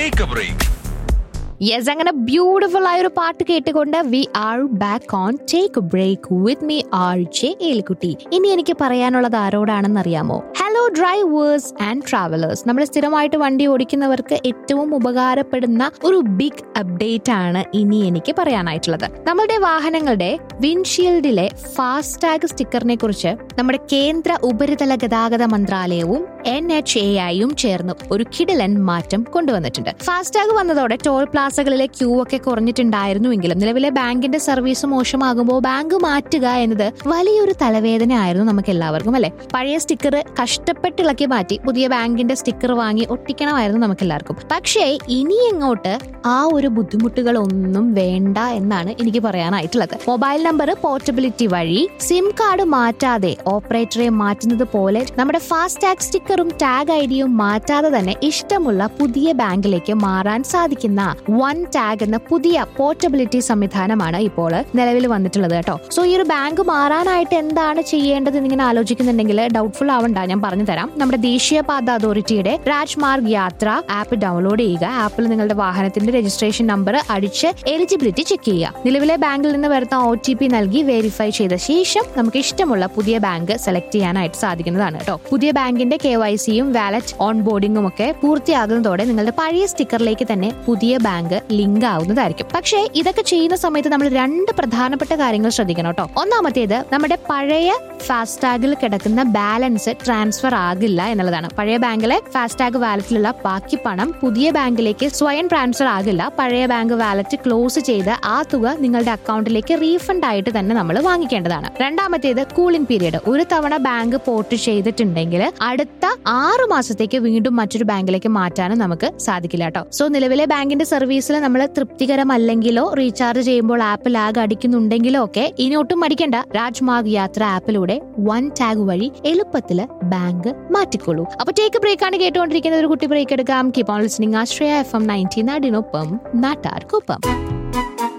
take a break yes അങ്ങനെ beautiful ആയ ഒരു പാട്ട് കേട്ടുകൊണ്ട് we are back on take break with me R J ഏൽക്കുട്ടി ഇനി എനിക്ക് പറയാനുള്ളത് ആരോടാണെന്ന് അറിയാമോ ഹലോ ഡ്രൈവേഴ്സ് ആൻഡ് ട്രാവലേഴ്സ് നമ്മൾ സ്ഥിരമായിട്ട് വണ്ടി ഓടിക്കുന്നവർക്ക് ഏറ്റവും ഉപകാരപ്പെടുന്ന ഒരു ബിഗ് അപ്ഡേറ്റ് ആണ് ഇനി എനിക്ക് പറയാനായിട്ടുള്ളത് നമ്മുടെ വാഹനങ്ങളുടെ വിൻഷീൽഡിലെ ഫാസ്ടാഗ് സ്റ്റിക്കറിനെ കുറിച്ച് നമ്മുടെ കേന്ദ്ര ഉപരിതല ഗതാഗത മന്ത്രാലയവും എൻ എച്ച് എ ഐയും ചേർന്ന് ഒരു കിടിലൻ മാറ്റം കൊണ്ടുവന്നിട്ടുണ്ട് ഫാസ്ടാഗ് വന്നതോടെ ടോൾ പ്ലാസകളിലെ ക്യൂ ഒക്കെ കുറഞ്ഞിട്ടുണ്ടായിരുന്നുവെങ്കിലും നിലവിലെ ബാങ്കിന്റെ സർവീസ് മോശമാകുമ്പോൾ ബാങ്ക് മാറ്റുക എന്നത് വലിയൊരു തലവേദന ആയിരുന്നു നമുക്ക് എല്ലാവർക്കും അല്ലെ പഴയ സ്റ്റിക്കർ കഷ്ടപ്പെട്ട് ഇളക്കി മാറ്റി പുതിയ ബാങ്കിന്റെ സ്റ്റിക്കർ വാങ്ങി ഒട്ടിക്കണമായിരുന്നു നമുക്ക് എല്ലാവർക്കും പക്ഷേ ഇനി എങ്ങോട്ട് ആ ഒരു ബുദ്ധിമുട്ടുകൾ ഒന്നും വേണ്ട എന്നാണ് എനിക്ക് പറയാനായിട്ടുള്ളത് മൊബൈൽ നമ്പർ പോർട്ടബിലിറ്റി വഴി സിം കാർഡ് മാറ്റാതെ ഓപ്പറേറ്ററെ മാറ്റുന്നത് പോലെ നമ്മുടെ ഫാസ്ടാഗ് സ്റ്റിക്കറും ടാഗ് ഐഡിയും മാറ്റാതെ തന്നെ ഇഷ്ടമുള്ള പുതിയ ബാങ്കിലേക്ക് മാറാൻ സാധിക്കുന്ന വൺ ടാഗ് എന്ന പുതിയ പോർട്ടബിലിറ്റി സംവിധാനമാണ് ഇപ്പോൾ നിലവിൽ വന്നിട്ടുള്ളത് കേട്ടോ സോ ഈ ഒരു ബാങ്ക് മാറാനായിട്ട് എന്താണ് ചെയ്യേണ്ടത് എന്നിങ്ങനെ ആലോചിക്കുന്നുണ്ടെങ്കിൽ ഡൗട്ട്ഫുൾ ആവണ്ട ഞാൻ പറഞ്ഞു തരാം നമ്മുടെ ദേശീയപാത അതോറിറ്റിയുടെ രാജ്മാർഗ് യാത്ര ആപ്പ് ഡൗൺലോഡ് ചെയ്യുക ആപ്പിൽ നിങ്ങളുടെ വാഹനത്തിന്റെ രജിസ്ട്രേഷൻ നമ്പർ അടിച്ച് എലിജിബിലിറ്റി ചെക്ക് ചെയ്യുക നിലവിലെ ബാങ്കിൽ നിന്ന് വരുന്ന ഒ ടി പി നൽകി വെരിഫൈ ചെയ്ത ശേഷം നമുക്ക് ഇഷ്ടമുള്ള പുതിയ ബാങ്ക് സെലക്ട് ചെയ്യാനായിട്ട് സാധിക്കുന്നതാണ് കേട്ടോ പുതിയ ബാങ്കിന്റെ കെ വൈ സിയും വാലറ്റ് ഓൺ ബോർഡിംഗും ഒക്കെ പൂർത്തിയാകുന്നതോടെ നിങ്ങളുടെ പഴയ സ്റ്റിക്കറിലേക്ക് തന്നെ പുതിയ ബാങ്ക് ലിങ്ക് ആവുന്നതായിരിക്കും പക്ഷേ ഇതൊക്കെ ചെയ്യുന്ന സമയത്ത് നമ്മൾ രണ്ട് പ്രധാനപ്പെട്ട കാര്യങ്ങൾ ശ്രദ്ധിക്കണം കേട്ടോ ഒന്നാമത്തേത് നമ്മുടെ പഴയ ഫാസ്ടാഗിൽ കിടക്കുന്ന ബാലൻസ് ട്രാൻസ്ഫർ ആകില്ല എന്നുള്ളതാണ് പഴയ ബാങ്കിലെ ഫാസ്ടാഗ് വാലറ്റിലുള്ള ബാക്കി പണം പുതിയ ബാങ്കിലേക്ക് സ്വയം ട്രാൻസ്ഫർ ആകില്ല പഴയ ബാങ്ക് വാലറ്റ് ക്ലോസ് ചെയ്ത് ആ തുക നിങ്ങളുടെ അക്കൗണ്ടിലേക്ക് റീഫണ്ട് ആയിട്ട് തന്നെ നമ്മൾ വാങ്ങിക്കേണ്ടതാണ് രണ്ടാമത്തേത് കൂളിംഗ് പീരീഡ് ഒരു തവണ ബാങ്ക് പോർട്ട് ചെയ്തിട്ടുണ്ടെങ്കിൽ അടുത്ത ആറു മാസത്തേക്ക് വീണ്ടും മറ്റൊരു ബാങ്കിലേക്ക് മാറ്റാനും നമുക്ക് സാധിക്കില്ല കേട്ടോ സോ നിലവിലെ ബാങ്കിന്റെ സർവീസിൽ നമ്മൾ തൃപ്തികരമല്ലെങ്കിലോ റീചാർജ് ചെയ്യുമ്പോൾ ആപ്പ് ലാഗ് അടിക്കുന്നുണ്ടെങ്കിലോ ഒക്കെ ഇനി ഒട്ടും മടിക്കണ്ട രാജ്മാർഗ് യാത്ര ആപ്പിലൂടെ വൺ ടാഗ് വഴി എളുപ്പത്തിൽ ബാങ്ക് മാറ്റിക്കൊള്ളൂ അപ്പൊ ടേക്ക് ബ്രേക്ക് ആണ് കേട്ടുകൊണ്ടിരിക്കുന്നത് ഒരു കുട്ടി ബ്രേക്ക് എടുക്കാം keep on listening Ashraya F M nineteen നാടിനൊപ്പം നാട്ടാർക്കൊപ്പം